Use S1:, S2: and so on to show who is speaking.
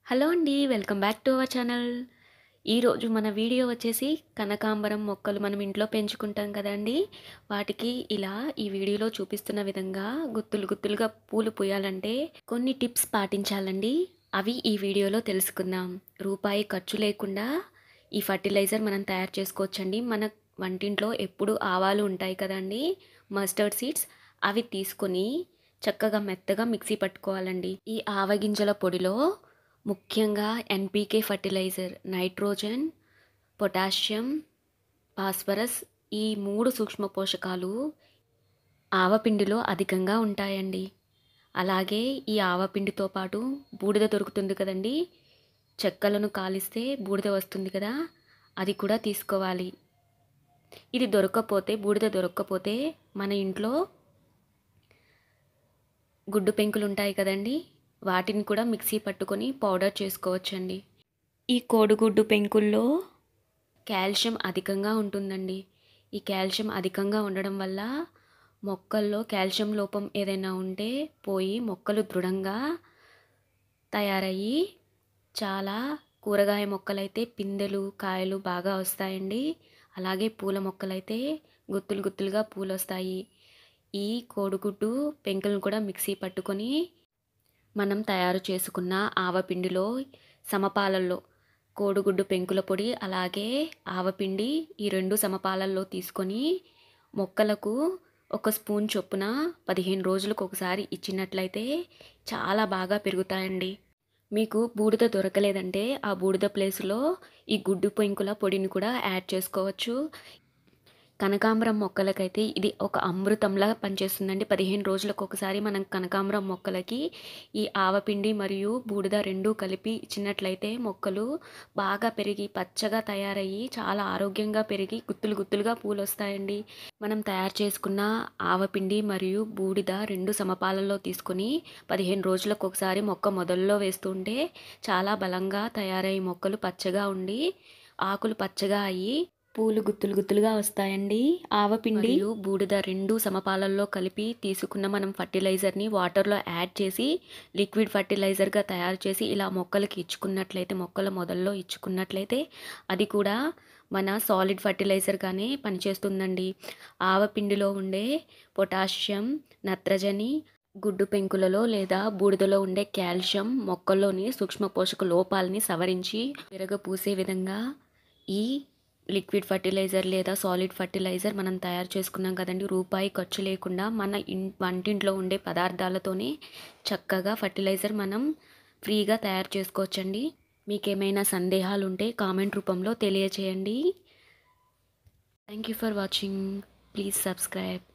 S1: hello అండి welcome back to our channel ఈరోజు మన వీడియో వచ్చేసి కనకాంబరం మొక్కలు మనం ఇంట్లో పెంచుకుంటాం కదండి వాటికి ఇలా ఈ వీడియోలో చూపిస్తున్న విధంగా గుత్తులు గుత్తులుగా పూలు పూయాలంటే కొన్ని టిప్స్ పాటించాలండి అవి ఈ వీడియోలో తెలుసుకుందాం రూపాయి ఖర్చు లేకుండా ఈ ఫర్టిలైజర్ మనం తయారు చేసుకోవచ్చండి మన వంటింట్లో ఎప్పుడు ఆవాలు ఉంటాయి కదండి మస్టర్డ్ సీడ్స్ అవి తీసుకొని చక్కగా మెత్తగా మిక్సీ పట్టుకోవాలండి ఈ ఆవగింజల పొడిలో ముఖ్యంగా NPK fertiliser nitrogen potassium phosphorus ఈ మూడు సూక్ష్మ పోషకాలు ఆవపిండిలో అధికంగా ఉంటాయండి అలాగే ఈ ఆవపిండితో పాటు బూడిద దొరుకుతుంది కదండి చెక్కలను కాలిస్తే బూడిద వస్తుంది కదా అది కూడా తీసుకోవాలి ఇది దొరకకపోతే బూడిద దొరకకపోతే మన ఇంట్లో గుడ్డు పెంకులు ఉంటాయి కదండి వాటిని కూడా మిక్సీ పట్టుకొని పౌడర్ చేసుకోవచ్చండి ఈ కోడిగుడ్డు పెంకుల్లో కాల్షియం అధికంగా ఉంటుందండి ఈ కాల్షియం అధికంగా ఉండడం వల్ల మొక్కల్లో కాల్షియం లోపం ఏదైనా ఉంటే పోయి మొక్కలు దృఢంగా తయారయ్యి చాలా కూరగాయ మొక్కలైతే పిందెలు కాయలు బాగా వస్తాయండి అలాగే పూల మొక్కలైతే గుత్తులు గుత్తులుగా పూలు వస్తాయి ఈ కోడిగుడ్డు పెంకులను కూడా మిక్సీ పట్టుకొని మనం తయారు చేసుకున్న ఆవపిండిలో సమపాలల్లో కోడిగుడ్డు పెంకుల పొడి అలాగే ఆవపిండి ఈ రెండు సమపాలల్లో తీసుకొని మొక్కలకు ఒక స్పూన్ చొప్పున పదిహేను రోజులకు ఒకసారి ఇచ్చినట్లయితే చాలా బాగా పెరుగుతాయండి మీకు బూడిద దొరకలేదంటే ఆ బూడిద ప్లేస్లో ఈ గుడ్డు పెంకుల పొడిని కూడా యాడ్ చేసుకోవచ్చు కనకాంబరం మొక్కలకైతే ఇది ఒక అమృతంలా పనిచేస్తుందండి పదిహేను రోజులకు ఒకసారి మనం కనకాంబరం మొక్కలకి ఈ ఆవపిండి మరియు బూడిద రెండు కలిపి ఇచ్చినట్లయితే మొక్కలు బాగా పెరిగి పచ్చగా తయారయ్యి చాలా ఆరోగ్యంగా పెరిగి గుత్తులు గుత్తులుగా పూలు వస్తాయండి మనం తయారు చేసుకున్న ఆవపిండి మరియు బూడిద రెండు సమపాలల్లో తీసుకొని పదిహేను రోజులకు ఒకసారి మొక్క మొదల్లో వేస్తుంటే చాలా బలంగా తయారయ్యి మొక్కలు పచ్చగా ఉండి ఆకులు పచ్చగా అయ్యి పూలు గుత్తులు గుత్తులుగా వస్తాయండి ఆవపిండి బూడిద రెండు సమపాలల్లో కలిపి తీసుకున్న మనం ఫర్టిలైజర్ని వాటర్లో యాడ్ చేసి లిక్విడ్ ఫర్టిలైజర్గా తయారు చేసి ఇలా మొక్కలకి ఇచ్చుకున్నట్లయితే మొక్కల మొదల్లో ఇచ్చుకున్నట్లయితే అది కూడా మన సాలిడ్ ఫర్టిలైజర్గానే పనిచేస్తుందండి ఆవపిండిలో ఉండే పొటాషియం నత్రజని గుడ్డు పెంకులలో లేదా బూడిదలో ఉండే కాల్షియం మొక్కల్లోని సూక్ష్మ పోషక లోపాలని సవరించి పెరగపూసే విధంగా ఈ లిక్విడ్ ఫర్టిలైజర్ లేదా సాలిడ్ ఫర్టిలైజర్ మనం తయారు చేసుకున్నాం కదండి రూపాయి ఖర్చు లేకుండా మన ఇన్ వంటింట్లో ఉండే పదార్థాలతోనే చక్కగా ఫర్టిలైజర్ మనం ఫ్రీగా తయారు చేసుకోవచ్చండి మీకు ఏమైనా సందేహాలు ఉంటే కామెంట్ రూపంలో తెలియచేయండి thank you for watching please subscribe